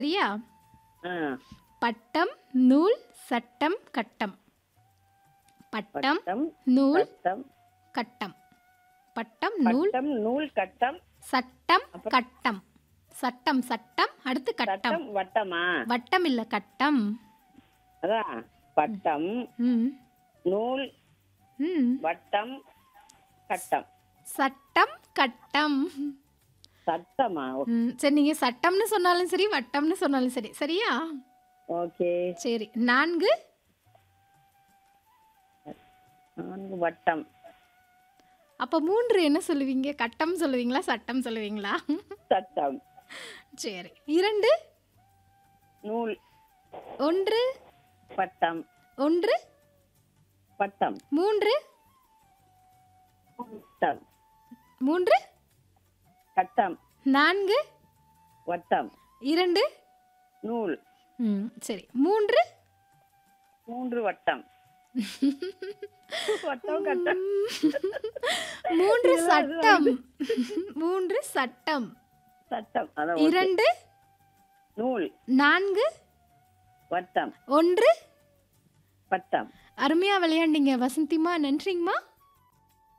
சரியா ஆ பட்டம் நூல் சட்டம் கட்டம் பட்டம் பட்டம் நூல் கட்டம் கட்டம் பட்டம் நூல் பட்டம் நூல் கட்டம் சட்டம் கட்டம் சட்டம் சட்டம் அடுத்து கட்டம் கட்டம் வட்டமா வட்டம் இல்ல கட்டம் அதான் பட்டம் ம் நூல் ம் வட்டம் கட்டம் சட்டம் கட்டம் சட்டமா ம் சரி நீங்க சட்டம்னு சொன்னாலும் சரி வட்டம்னு சொன்னாலும் சரி சரியா ஓகே சரி நான்கு நான்கு வட்டம் அப்ப மூன்று என்ன சொல்லுவீங்க கட்டம் சொல்லுவீங்களா சட்டம் சொல்லுவீங்களா சட்டம் சரி இரண்டு நூல் ஒன்று பட்டம் ஒன்று பட்டம் மூன்று வட்டம் மூன்று கட்டம் நான்கு வட்டம் இரண்டு நூல் ம் சரி மூன்று மூன்று வட்டம் வட்டம் கட்டம் மூன்று சட்டம் மூன்று சட்டம் சட்டம் அதான் okay. இரண்டு நூல் நான்கு வட்டம் ஒன்று பட்டம் அருமையா விளையாண்டீங்க வசந்திமா நன்றிங்கம்மா